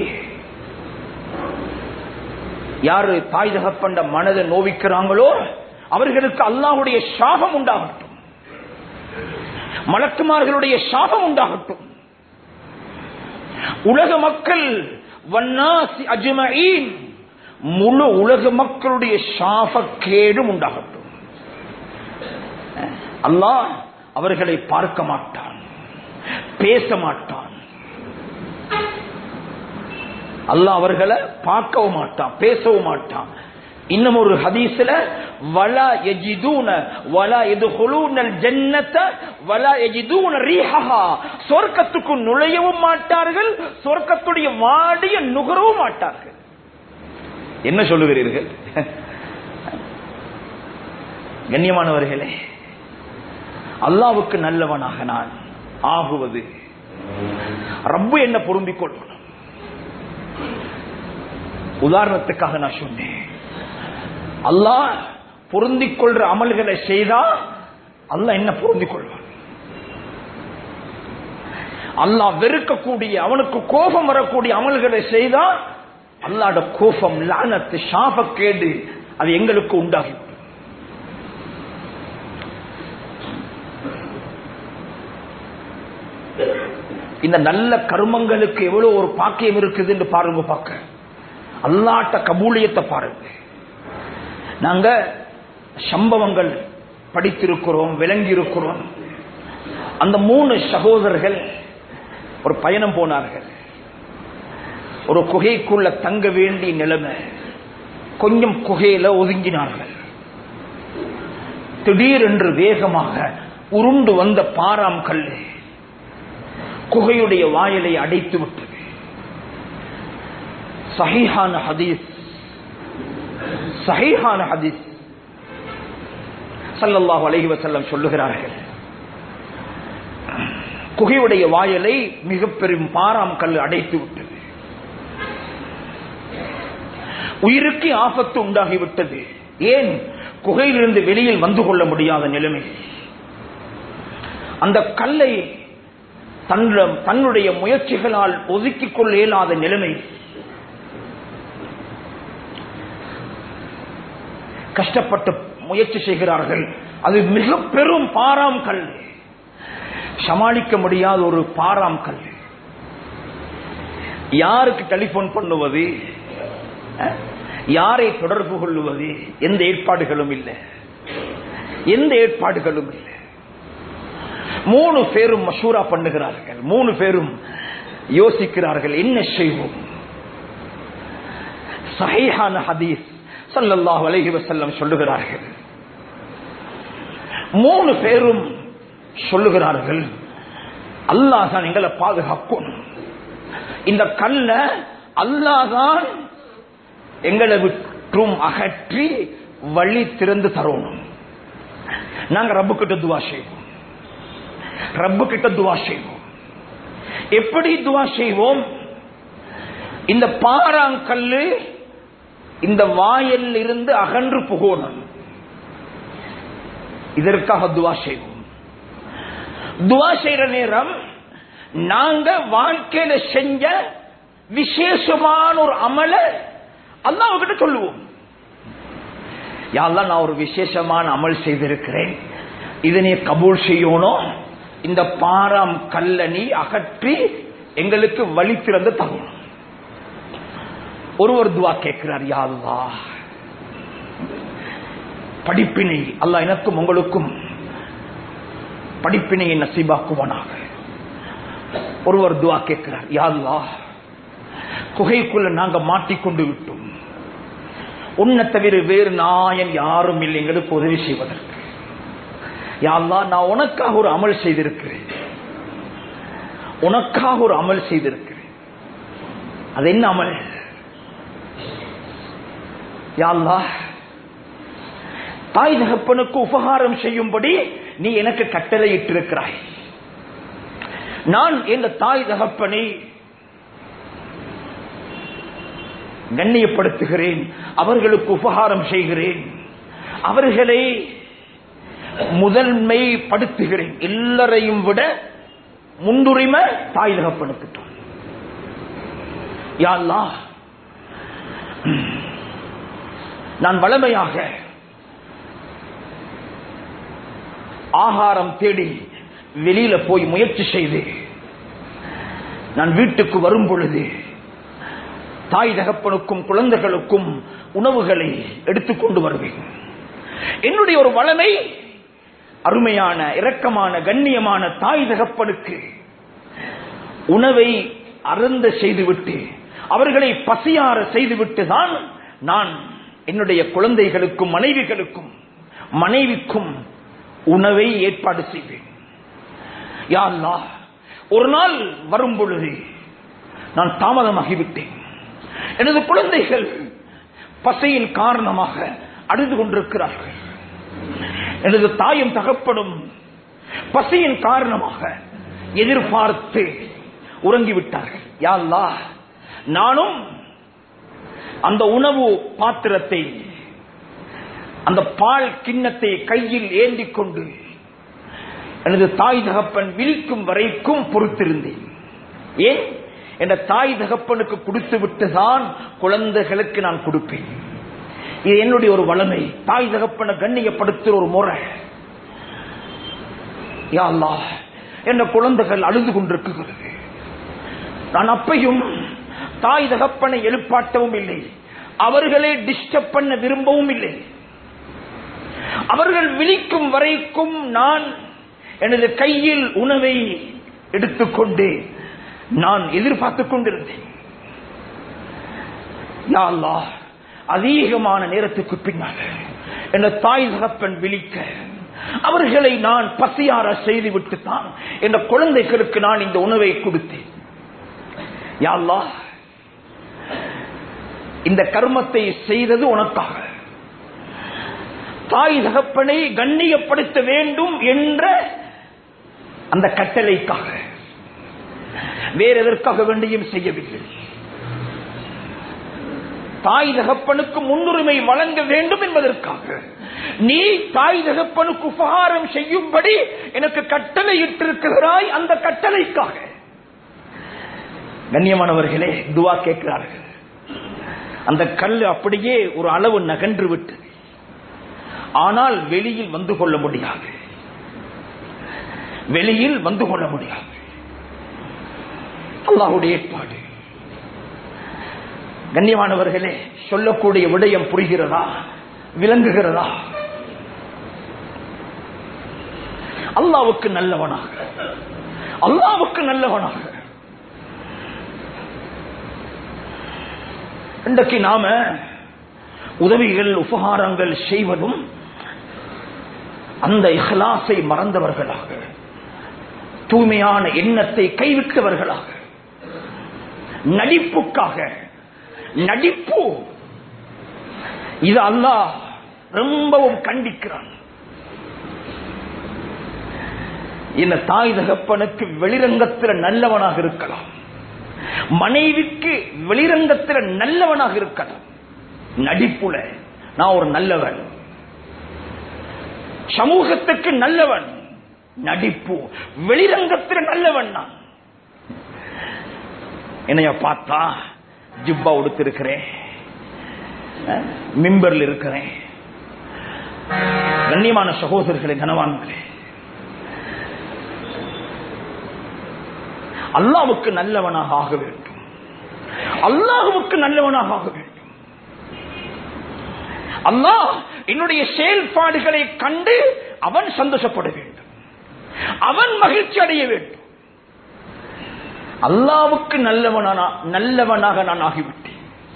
யாரு தாய் தகப்பண்ட மனதை நோவிக்கிறாங்களோ அவர்களுக்கு அல்லாஹுடைய சாபம் உண்டாகட்டும் மலக்குமார்களுடைய சாபம் உண்டாகட்டும் உலக மக்கள் வன்னாசி அஜ்மஈன் முழு உலக மக்களுடைய சாபக்கேடும் உண்டாகட்டும் அல்லாஹ் அவர்களை பார்க்க மாட்டான் பேச மாட்டான் அல்லாஹ் அவர்களை பார்க்கவும் மாட்டான் பேசவும் மாட்டான் இன்னும் ஒரு ஹதீஸ்ல வலா எஜிதூன வலா எதுகுலூனல் ஜன்னத வலா எஜிதூன ரீஹஹா சொர்க்கத்துக்கு நுழையவும் மாட்டார்கள் சொர்க்கத்துடைய வாடிய நுகரவும் மாட்டார்கள் என்ன சொல்லுகிறீர்கள் கண்ணியமானவர்களே அல்லாவுக்கு நல்லவனாக நான் ஆகுவது ரப்பு என்ன பொருந்திக் கொள்ளணும் உதாரணத்துக்காக நான் சொன்னேன் அல்லாஹ் பொருந்திக் கொள்ற அமல்களை செய்தா அல்லாஹ் என்ன பொருந்திக் கொள்வான் அல்லாஹ் வெறுக்கக்கூடிய அவனுக்கு கோபம் வரக்கூடிய அமல்களை செய்தா அல்லாட கோபம் லானத்து சாபக்கேடு அது எங்களுக்கு உண்டாகி இந்த நல்ல கர்மங்களுக்கு எவ்வளவு ஒரு பாக்கியம் இருக்குது என்று பாருங்க பார்க்க அல்லாட்ட கபூலியத்தை பாருங்க நாங்க சம்பவங்கள் படித்திருக்கிறோம் விளங்கி இருக்கிறோம் அந்த மூணு சகோதரர்கள் ஒரு பயணம் போனார்கள் ஒரு குகைக்குள்ள தங்க வேண்டிய நிலைமை கொஞ்சம் குகையில ஒதுங்கினார்கள் திடீரென்று வேகமாக உருண்டு வந்த பாராம் கல் குகையுடைய வாயிலை அடைத்து விட்டது சஹீஹான ஹதீஸ் சஹீஹான ஹதீஸ் சல்லல்லாஹு அலைஹி வஸல்லம் சொல்லுகிறார்கள் குகையுடைய வாயலை மிக பெரும் பாராம் கல் அடைத்து விட்டது உயிருக்கு ஆபத்து உண்டாகிவிட்டது ஏன் குகையிலிருந்து வெளியில் வந்து கொள்ள முடியாத நிலைமை அந்த கல்லை தன்னுடைய முயற்சிகளால் ஒதுக்கிக் கொள்ள இயலாத நிலைமை கஷ்டப்பட்டு முயற்சி செய்கிறார்கள் அது மிக பெரும் பாராம் கல் சமாளிக்க முடியாத ஒரு பாராம் கல் யாருக்கு டெலிபோன் பண்ணுவது யாரை தொடர்பு கொள்ளுவது எந்த ஏற்பாடுகளும் இல்லை எந்த ஏற்பாடுகளும் இல்லை மூணு பேரும் மசூரா பண்ணுகிறார்கள் மூணு பேரும் யோசிக்கிறார்கள் என்ன செய்வோம் சஹீஹான ஹதீஸ் சல்லல்லாஹு அலைஹி வஸல்லம் சொல்லுகிறார்கள் மூணு பேரும் சொல்லுகிறார்கள் அல்லாஹ் தான் எங்களை பாதுகாக்கும் இந்த கல்ல அல்லாஹ் தான் எங்களை விற்றும் அகற்றி வழி திறந்து தரணும் நாங்க ரப்பு கிட்ட துவா செய்வோம் ரப்பு கிட்ட துவா செய்வோம் எப்படி துவா செய்வோம் இந்த பாறாங்கல்லு இந்த வாயில் இருந்து அகன்று புகணும் இதற்காக துவா செய்வோம் துவா செய்யற நேரம் நாங்க வாழ்க்கையில செஞ்ச விசேஷமான ஒரு அமல அல்லாவுக்கிட்ட சொல்லுவோம் யாரெல்லாம் நான் ஒரு விசேஷமான அமல் செய்திருக்கிறேன் இதனை கபூல் செய்யணும் இந்த பாராம் கல்லணி அகற்றி எங்களுக்கு வழி திறந்து தரணும் ஒருவர் துவா கேட்கிறார் யாழ்லா படிப்பினை அல்ல எனக்கும் உங்களுக்கும் படிப்பினையை நசீபாக்குவனாக ஒருவர் துவா கேட்கிறார் யாழ்லா குகைக்குள்ள நாங்க மாட்டிக்கொண்டு விட்டோம் உன்னை தவிர வேறு நாயன் யாரும் இல்லை எங்களுக்கு உதவி செய்வதற்கு யாழ்லா நான் உனக்காக ஒரு அமல் செய்திருக்கிறேன் உனக்காக ஒரு அமல் செய்திருக்கிறேன் அது என்ன அமல் யாழ்லா தாய் தகப்பனுக்கு உபகாரம் செய்யும்படி நீ எனக்கு கட்டளை இட்டிருக்கிறாய் நான் எந்த தாய் தகப்பனை கண்ணியப்படுத்துகிறேன் அவர்களுக்கு உபகாரம் செய்கிறேன் அவர்களை முதன்மைப்படுத்துகிறேன் எல்லாரையும் விட முன்னுரிமை தாய் தகப்பனுக்கு தான் யாழ்லா நான் வளமையாக ஆகாரம் தேடி வெளியில போய் முயற்சி செய்து நான் வீட்டுக்கு வரும் பொழுது தாய் தகப்பனுக்கும் குழந்தைகளுக்கும் உணவுகளை எடுத்துக்கொண்டு வருவேன் என்னுடைய ஒரு வளமை அருமையான இரக்கமான கண்ணியமான தாய் தகப்பனுக்கு உணவை அருந்த செய்துவிட்டு அவர்களை பசியார செய்துவிட்டு தான் நான் என்னுடைய குழந்தைகளுக்கும் மனைவிகளுக்கும் மனைவிக்கும் உணவை ஏற்பாடு செய்வேன் யா அல்லாஹ் ஒரு நாள் வரும் பொழுது நான் தாமதமாகிவிட்டேன் எனது குழந்தைகள் பசையின் காரணமாக அழுது கொண்டிருக்கிறார்கள் எனது தாயும் தகப்படும் பசியின் காரணமாக எதிர்பார்த்து உறங்கிவிட்டார்கள் யா அல்லாஹ் நானும் அந்த உணவு பாத்திரத்தை அந்த பால் கிண்ணத்தை கையில் ஏந்தி கொண்டு எனது தாய் தகப்பன் விழிக்கும் வரைக்கும் பொறுத்திருந்தேன் ஏன் என்ற தாய் தகப்பனுக்கு கொடுத்து விட்டுதான் குழந்தைகளுக்கு நான் கொடுப்பேன் இது என்னுடைய ஒரு வளமை தாய் தகப்பனை கண்ணியப்படுத்துற ஒரு முறை யா அல்லாஹ் என்ற குழந்தைகள் அழுது கொண்டிருக்கிறது நான் அப்பையும் தாய் தகப்பனை எழுப்பாட்டவும் இல்லை அவர்களே டிஸ்டர்ப் பண்ண விரும்பவும் இல்லை அவர்கள் விழிக்கும் வரைக்கும் நான் எனது கையில் உணவை எடுத்துக்கொண்டு நான் எதிர்பார்த்துக் கொண்டிருந்தேன் யா அல்லாஹ், அதிகமான நேரத்துக்கு பின்னால் என் தாய் தகப்பன் விழிக்க அவர்களை நான் பசியார செய்துவிட்டு தான் என் குழந்தைகளுக்கு நான் இந்த உணவை கொடுத்தேன் யா அல்லாஹ், இந்த கர்மத்தை செய்தது உனக்காக தாய் தகப்பனை கண்ணியப்படுத்த வேண்டும் என்ற அந்த கட்டளைக்காக வேற எதற்காக வேண்டியும் செய்யவில்லை தாய் தகப்பனுக்கு முன்னுரிமை வழங்க வேண்டும் என்பதற்காக நீ தாய் தகப்பனுக்கு உபகாரம் செய்யும்படி எனக்கு கட்டளை இட்டிருக்கிறாய் அந்த கட்டளைக்காக கண்ணியமானவர்களே துவா கேட்கிறார்கள் அந்த கல் அப்படியே ஒரு அளவு நகன்று விட்டது ஆனால் வெளியில் வந்து கொள்ள முடியாது வெளியில் வந்து கொள்ள முடியாது அல்லாஹுடைய ஏற்பாடு கண்ணியமானவர்களே சொல்லக்கூடிய விடயம் புரிகிறதா விளங்குகிறதா அல்லாவுக்கு நல்லவனாக அல்லாவுக்கு நல்லவனாக இன்றைக்கு நாம உதவிகள் உபகாரங்கள் செய்வதும் அந்த இஹ்லாஸை மறந்தவர்களாக தூய்மையான எண்ணத்தை கைவிட்டவர்களாக நடிப்புக்காக நடிப்பு இது அல்லாஹ் ரொம்பவும் கண்டிக்கிறான் இந்த தாய் தகப்பனுக்கு வெளிரங்கத்தில் நல்லவனாக இருக்கலாம் மனைவிக்கு வெளிரங்கத்தில் நல்லவனாக இருக்கலாம் நடிப்புல நான் ஒரு நல்லவன் சமூகத்துக்கு நல்லவன் நடிப்பு வெளிரங்கத்தில் நல்லவன் நான் என்னைய பார்த்தா ஜிப்பா உடுத்திருக்கிறேன் அஹ், மிம்பர்ல இருக்கிறேன் கண்ணியமான சகோதரர்களே கனவான்களே அல்லாவுக்கு நல்லவனாக ஆக வேண்டும் அல்லாஹுவுக்கு நல்லவனாக ஆக வேண்டும் அல்லாஹ் என்னுடைய செயல்பாடுகளை கண்டு அவன் சந்தோஷப்பட வேண்டும் அவன் மகிழ்ச்சி அடைய வேண்டும் அல்லாவுக்கு நல்லவனான நல்லவனாக நான் ஆகிவிட்டேன்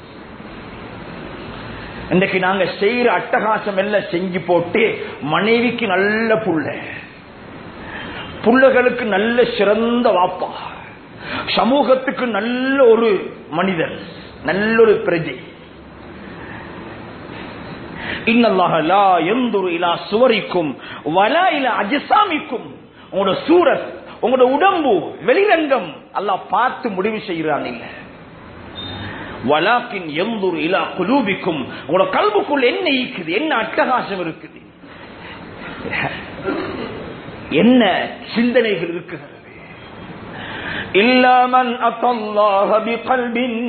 இன்றைக்கு நாங்க செய்யற அட்டகாசம் எல்லாம் செஞ்சு போட்டு மனைவிக்கு நல்ல புள்ள புள்ளகளுக்கு நல்ல சிறந்த வாப்பா சமூகத்துக்கு நல்ல ஒரு மனிதன் நல்ல ஒரு பிரஜை இன்னல்லாஹ லா யந்துரு இலா சுவரிக்கும் வலா இலா அஜசாமிக்கும் உங்களோட சூரத் உங்களோட உடம்பு வெளிரங்கம் அல்லாஹ் பார்த்து முடிவு செய்கிறான் இல்ல வலாக்கின் எந்தூர் இலா குலூபிக்கும் உங்களோட கல்புக்குள் என்ன இருக்குது என்ன அட்டகாசம் இருக்குது என்ன சிந்தனைகள் இருக்கிறது இல்லாமன் அத்தல்லாஹ பிகல்பின்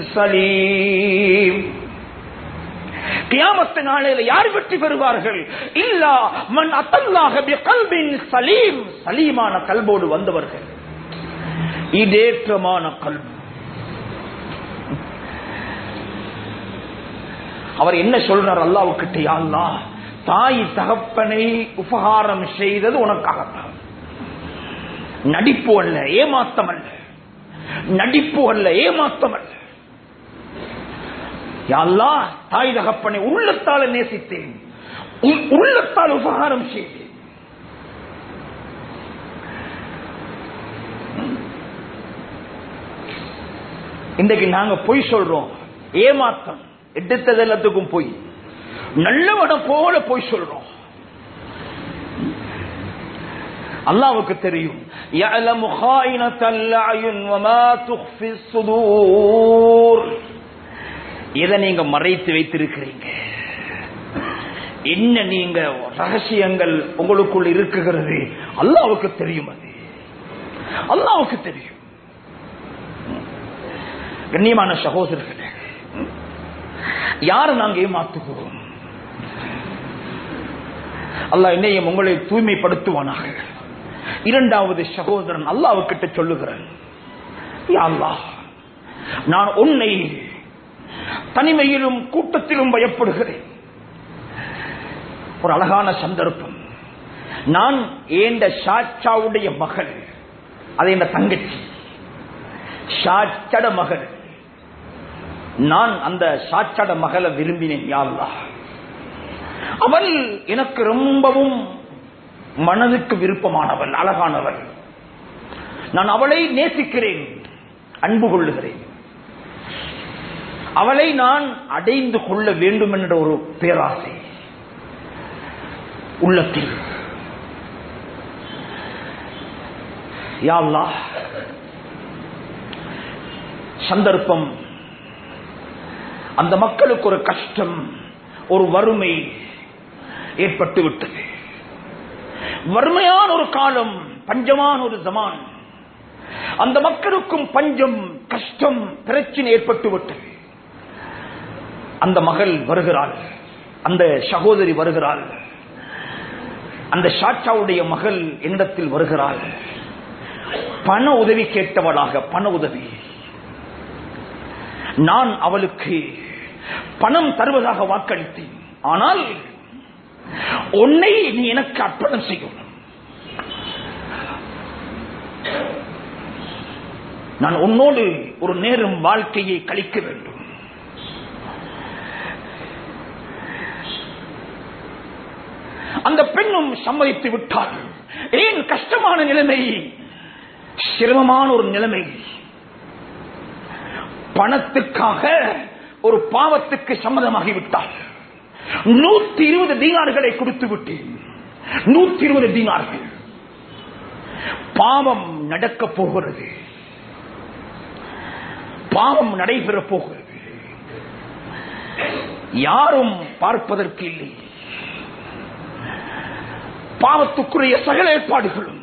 சலீம் கியாமத்து நாளையில யார் வெற்றி பெறுவார்கள் இல்லா மன் அத்தல்லாக கல்பின் சலீம் சலீமான கல்போடு வந்தவர்கள் இதேற்றமான கல்பு அவர் என்ன சொல்றார் அல்லாவுக்கிட்ட யா அல்லாஹ் தாய் தகப்பனை உபகாரம் செய்தது உனக்காகத்தான் நடிப்பு அல்ல ஏமாத்தம் அல்ல நடிப்பு அல்ல ஏமாத்தம் அல்ல யாழ்லா தாய் தகப்பனை உள்ளத்தால நேசித்தேன் உள்- உள்ளத்தால் உபகாரம் செய்தேன் இன்றைக்கு நாங்க பொய் சொல்றோம் ஏமாத்தம் எடுத்தது எல்லாத்துக்கும் பொய் நல்லவன போல பொய் சொல்றோம் அல்லாவுக்கு தெரியும் يعلم خائنة الأعين وما تخفي الصدور எதை நீங்க மறைத்து வைத்திருக்கிறீங்க என்ன நீங்க ரகசியங்கள் உங்களுக்குள் இருக்குகிறது அல்லாவுக்கு தெரியும் அது அல்லாவுக்கு தெரியும் கண்ணியமான சகோதரர்களே யாரை நாங்க ஏமாத்துகிறோம் அல்லாஹ் என்னையும் உங்களை தூய்மைப்படுத்துவானாக இரண்டாவது சகோதரன் அல்லாவுக்கிட்ட சொல்லுகிறேன் யா அல்லாஹ், நான் உன்னை தனிமையிலும் கூட்டத்திலும் பயப்படுகிறேன் ஒரு அழகான சந்தர்ப்பம் நான் ஏண்ட ஷாச்சாவுடைய மகள் அது என் தங்கச்சி ஷாச்சட மகள் நான் அந்த ஷாச்சட மகளை விரும்பினேன் யா அல்லாஹ் அவள் எனக்கு ரொம்பவும் மனதுக்கு விருப்பமானவள் அழகானவள் நான் அவளை நேசிக்கிறேன் அன்பு கொள்ளுகிறேன் அவளை நான் அடைந்து கொள்ள வேண்டும் என்ற ஒரு பேராசை உள்ளத்தில் யா அல்லாஹ், சந்தர்ப்பம் அந்த மக்களுக்கு ஒரு கஷ்டம் ஒரு வறுமை ஏற்பட்டு விட்டது வறுமையான ஒரு காலம் பஞ்சமான ஒரு ஜமான் அந்த மக்களுக்கும் பஞ்சம் கஷ்டம் பிரச்சனை ஏற்பட்டு விட்டது அந்த மகள் வருகிறாள் அந்த சகோதரி வருகிறாள் அந்த ஷாச்சாவுடைய மகள் என்னிடத்தில் வருகிறாள் பண உதவி கேட்டவளாக பண உதவி நான் அவளுக்கு பணம் தருவதாக வாக்களித்தேன் ஆனால் உன்னை நீ எனக்கு அர்ப்பணம் செய்யணும் நான் உன்னோடு ஒரு நேரம் வாழ்க்கையை கழிக்க வேண்டும் அந்த பெண்ணும் சம்மதித்து விட்டாள் ஏன் கஷ்டமான நிலைமை சிரமமான ஒரு நிலைமை பணத்துக்காக ஒரு பாவத்துக்கு சம்மதமாகிவிட்டாள் நூத்தி இருபது தீனார்களை கொடுத்து விட்டேன் நூத்தி இருபது தீனார்கள் பாவம் நடக்க போகிறது பாவம் நடைபெற போகிறது யாரும் பார்ப்பதற்கு இல்லை பாவத்துக்குரிய சகல ஏற்பாடுகளும்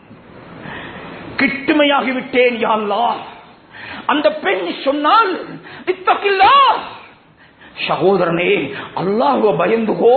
கிட்டுமையாகிவிட்டேன் யாழ்லா அந்த பெண் சொன்னால் இத்தகில்லா சகோதரனே அல்லாஹுவ பயந்துகோ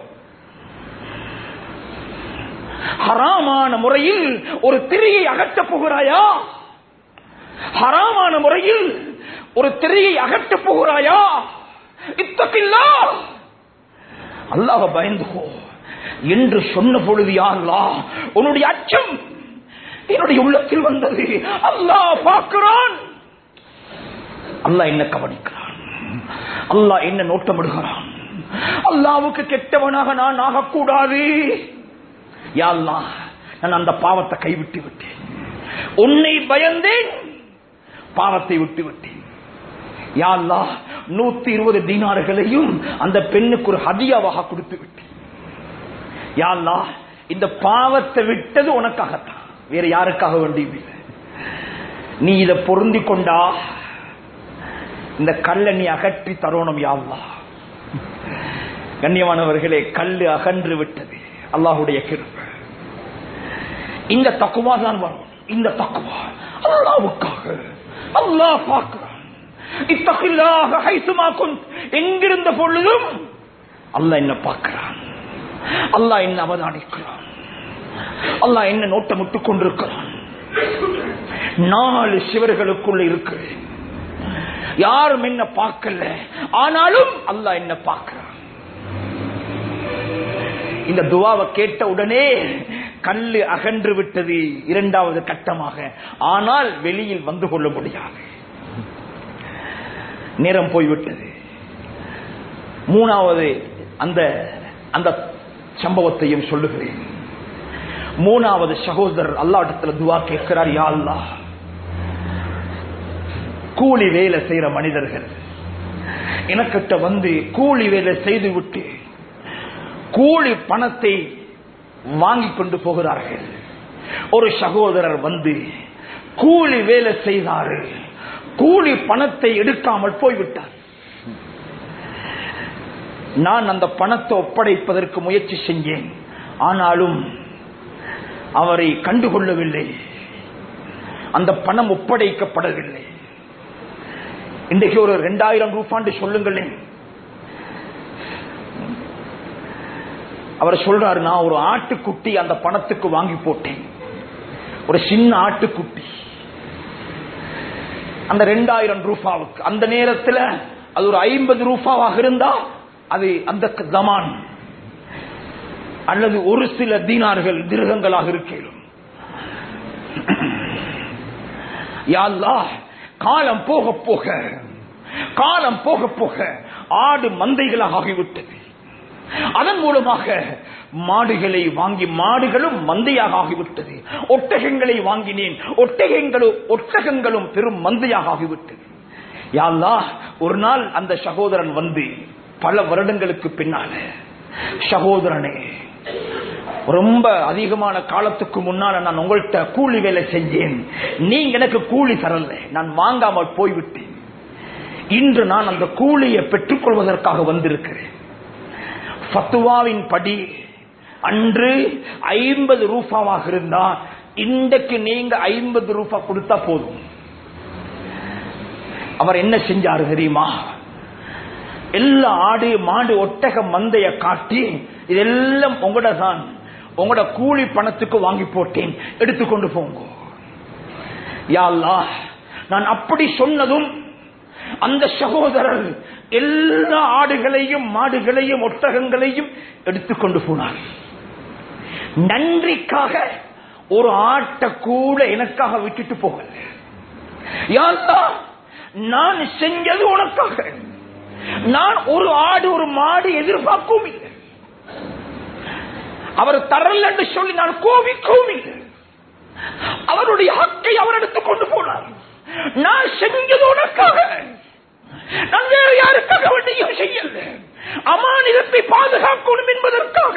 ஹராமான முறையில் ஒரு திரையை அகற்றப் போகிறாயா ஹராமான முறையில் ஒரு திரையை அகற்றப் போகிறாயா இத்தகில்லா அல்லாஹ பயந்துகோ என்று சொன்ன பொழுது யாருலா உன்னுடைய அச்சம் என்னுடைய உள்ளத்தில் வந்தது அல்லாஹ் பார்க்கிறான் அல்லாஹ் என்ன கவனிக்கிறான் அல்லாஹ் என்ன நோட்டமிடுகிறான் அல்லாவுக்கு கெட்டவனாக நான் ஆகக்கூடாது யா அல்லாஹ் நான் அந்த பாவத்தை கைவிட்டு விட்டேன் உன்னை பயந்தேன் பாவத்தை விட்டு விட்டேன் யா அல்லாஹ் நூத்தி இருபது தீனார்களையும் அந்த பெண்ணுக்கு ஒரு ஹதியாவாக கொடுத்து விட்டேன் யா அல்லாஹ் இந்த பாவத்தை விட்டது உனக்காகத்தான் வேற யாருக்காக வேண்டியும் இல்லை நீ இதை பொருந்தி கொண்டா இந்த கல்லை நீ அகற்றி தரோணும் யாவ்லா கண்ணியமானவர்களே கல்லு அகன்று விட்டது அல்லாஹுடைய கிருப இந்த தக்குவா தான் வரும் இந்த தக்குவா அல்லாவுக்காக அல்லாஹ் பார்க்கிறான் இத்தகில்லாக ஹைசுமாக்கும் எங்கிருந்த பொழுதும் அல்லாஹ் என்ன பார்க்கிறான் அல்லாஹ் என்ன அவதானிக்கிறான் அல்லாஹ் என்ன நோட்டமிட்டுக் கொண்டிருக்கிறான் நாலு சிவர்களுக்குள்ள இருக்கிறேன் யாரும் என்ன பார்க்கல ஆனாலும் அல்லாஹ் என்ன பார்க்கிறான் இந்த துவாவை கேட்ட உடனே கல்லு அகன்று விட்டது இரண்டாவது கட்டமாக ஆனால் வெளியில் வந்து கொள்ள முடியாது நேரம் போய்விட்டது மூணாவது அந்த அந்த சம்பவத்தையும் சொல்லுகிறேன் மூணாவது சகோதரர் அல்லாட்டத்துல துவா கேட்கிறார் யா அல்லாஹ் கூலி வேலை செய்யற மனிதர்கள் எனக்கிட்ட வந்து கூலி வேலை செய்து விட்டு கூலி பணத்தை வாங்கி கொண்டு போகிறார்கள் ஒரு சகோதரர் வந்து கூலி வேலை செய்தாரு கூலி பணத்தை எடுக்காமல் போய்விட்டார் நான் அந்த பணத்தை ஒப்படைப்பதற்கு முயற்சி செஞ்சேன் ஆனாலும் அவரை கண்டுகொள்ளவில்லை அந்த பணம் ஒப்படைக்கப்படவில்லை இன்றைக்கு ஒரு ரெண்டாயிரம் ரூபாண்டு சொல்லுங்களேன் அவர் சொல்றாரு நான் ஒரு ஆட்டுக்குட்டி அந்த பணத்துக்கு வாங்கி போட்டேன் ஒரு சின்ன ஆட்டுக்குட்டி அந்த ரெண்டாயிரம் ரூபாவுக்கு அந்த நேரத்தில் அது ஒரு ஐம்பது ரூபாவாக இருந்தா அது அந்த தமான் அல்லது ஒரு சில தீனார்கள் திருகங்களாக இருக்கிறோம் காலம் போக போக காலம் போக போக ஆடு மந்தைகளாக ஆகிவிட்டது அதன் மூலமாக மாடுகளை வாங்கி மாடுகளும் மந்தையாக ஆகிவிட்டது ஒட்டகங்களை வாங்கினேன் ஒட்டகங்களும் ஒட்டகங்களும் பெரும் மந்தையாக ஆகிவிட்டது யாழ்லா ஒரு நாள் அந்த சகோதரன் வந்து பல வருடங்களுக்கு பின்னால சகோதரனே ரொம்ப அதிகமான காலத்துக்கு முன்னால நான் உங்கள்கிட்ட கூலி வேலை செஞ்சேன் நீங்க எனக்கு கூலி தரல நான் வாங்காமல் போய்விட்டேன் இன்று நான் அந்த கூலியை பெற்றுக் கொள்வதற்காக வந்திருக்கிறேன் ஃபத்துவாவின் படி அன்று ஐம்பது ரூபாவாக இருந்தா இன்றைக்கு நீங்க ஐம்பது ரூபாய் கொடுத்தா போதும் அவர் என்ன செஞ்சாரு தெரியுமா எல்லா ஆடு மாடு ஒட்டக மந்தைய காட்டி இதெல்லாம் உங்களோட தான் உங்களோட கூலி பணத்துக்கு வாங்கி போட்டேன் எடுத்துக்கொண்டு போங்க யாழ்லா நான் அப்படி சொன்னதும் அந்த சகோதரர் எல்லா ஆடுகளையும் மாடுகளையும் ஒட்டகங்களையும் எடுத்துக்கொண்டு போனார் நன்றிக்காக ஒரு ஆட்டை கூட எனக்காக விட்டுட்டு போகல யாழ்லா நான் செஞ்சது உனக்காக நான் ஒரு ஆடு ஒரு மாடு எதிர்பார்க்கவும் இல்லை அவர் தரல என்று சொல்லி நான் கோபிக்கவும் இல்லை அவருடைய ஹக்கை அவர் எடுத்துக் கொண்டு போனார் நான் செஞ்சது உனக்காக நான் வேறு யாருக்காக வேண்டியும் செய்யல அமானிதத்தை பாதுகாக்கணும் என்பதற்காக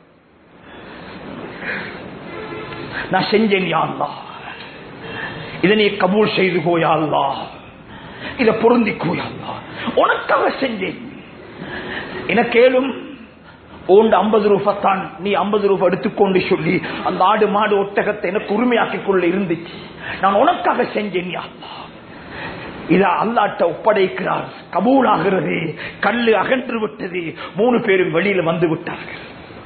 நான் செஞ்சேன் யாழ்லா இதனை கபூல் செய்து கோயாள்லா இதை பொருந்திக்கோயாள்லா உனக்காக செஞ்சேன் எனக்கேலும் ஓண்டு ஐம்பது ரூபாய் தான் நீ ஐம்பது ரூபாய் எடுத்துக்கொண்டு சொல்லி அந்த ஆடு மாடு ஒட்டகத்தை எனக்கு உரிமையாக்கிக் கொள்ள இருந்துச்சு நான் உனக்காக செஞ்சேன் யாழ்லா இத அல்லாட்ட ஒப்படைக்கிறார் கபூல் ஆகிறது கல்லு அகன்று விட்டது மூணு பேரும் வெளியில வந்து விட்டார்கள்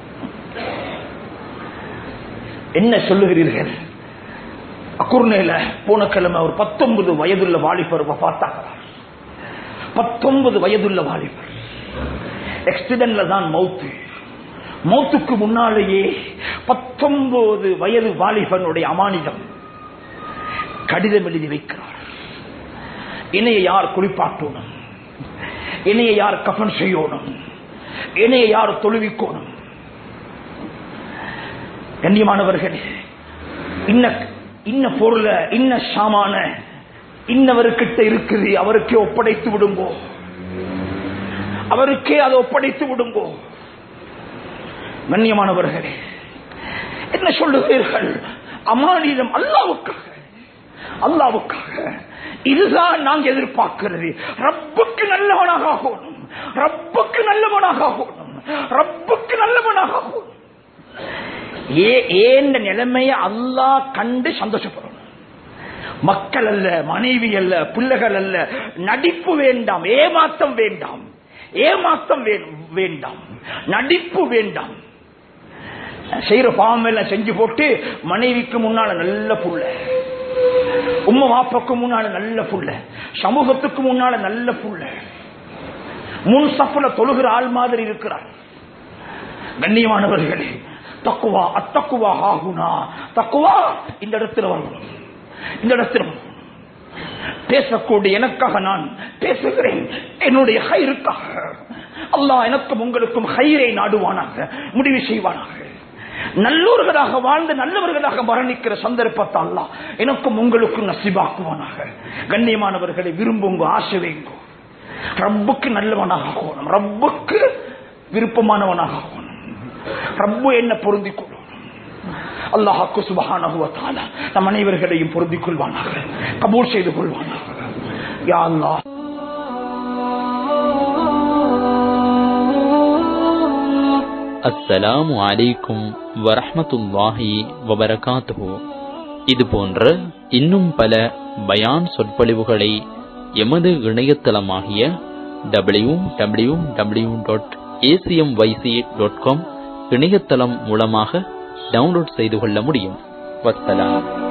என்ன சொல்லுகிறீர்கள் அக்குர்நேல போன கிழமை ஒரு பத்தொன்பது வயதுள்ள வாலிபர் பார்த்தாங்க பத்தொன்பது வயதுள்ள வாலிபர் எக்ஸிடென்ட்ல தான் மௌத்து மௌத்துக்கு முன்னாலேயே பத்தொன்பது வயது வாலிபனுடைய அமானிதம் கடிதம் எழுதி வைக்கிறார் இணைய யார் குளிப்பாட்டணும் இணைய யார் கஃபன் செய்யணும் இணைய யார் தொழுவிக்கோணும் கண்ணியமானவர்களே இன்ன இன்ன பொருள இன்ன சாமான இன்னவருக்கிட்ட இருக்குது அவருக்கே ஒப்படைத்து விடுங்கோ அவருக்கே அதை ஒப்படைத்து விடுங்கோ கண்ணியமானவர்களே என்ன சொல்லுகிறீர்கள் அமானிதம் அல்லாவுக்காக அல்லாவுக்காக இதுதான் நாங்க எதிர்பார்க்கிறது ரப்புக்கு நல்லவனாக ஆகணும் ரப்புக்கு நல்லவனாக ஆகணும் ரப்புக்கு நல்லவனாக ஆகணும் ஏந்த நிலைமைய அல்லா கண்டு சந்தோஷப்படணும் மக்கள் அல்ல மனைவி அல்ல பிள்ளைகள் அல்ல நடிப்பு வேண்டாம் ஏமாத்தம் வேண்டாம் ஏமாத்தம் வேண்டாம் நடிப்பு வேண்டாம் செய்யற பாவம் எல்லாம் செஞ்சு போட்டு மனைவிக்கு முன்னால நல்ல புள்ள உம்ம வாப்பக்கு முன்னால நல்ல புள்ள சமூகத்துக்கு முன்னால நல்ல புள்ள முன் சப்புல தொழுகிற ஆள் மாதிரி இருக்கிறார் கண்ணியமானவர்களே தக்குவா அத்தக்குவா ஆகுனா தக்குவா இந்த இடத்துல வரணும் இந்த இடத்துல பேசக்கூடிய எனக்காக நான் பேசுகிறேன் என்னுடைய ஹைருக்காக அல்லாஹ் எனக்கும் உங்களுக்கும் ஹைரை நாடுவானாக முடிவு செய்வானாக நல்லோர்களாக வாழ்ந்து நல்லவர்களாக மரணிக்கிற சந்தர்ப்பத்தை அல்லாஹ் எனக்கும் உங்களுக்கும் நசிபாக்குவானாக கண்ணியமானவர்களை விரும்புங்க ஆசை வைங்கோ ரப்புக்கு நல்லவனாக ஆகணும் ரப்புக்கு விருப்பமானவனாக ஆகணும் ரப்பு என்ன பொருந்திக் கொள்ளும் அல்லாஹாக்கு சுபஹானஹு வ தஆலா நம் அனைவர்களையும் பொருந்திக் கொள்வானாக கபூல் செய்து கொள்வானாக யா அல்லாஹ் அஸ்ஸலாமு அலைக்கும் வரஹ்மத்துல்லாஹி வபரகாத்துஹு இது போன்ற இன்னும் பல பயான் சொற்பொழிவுகளை எமது இணையதளமாகிய W W W dot A C M Y C dot com இணையதளம் மூலமாக டவுன்லோட் செய்து கொள்ள முடியும் வஸ்ஸலாம்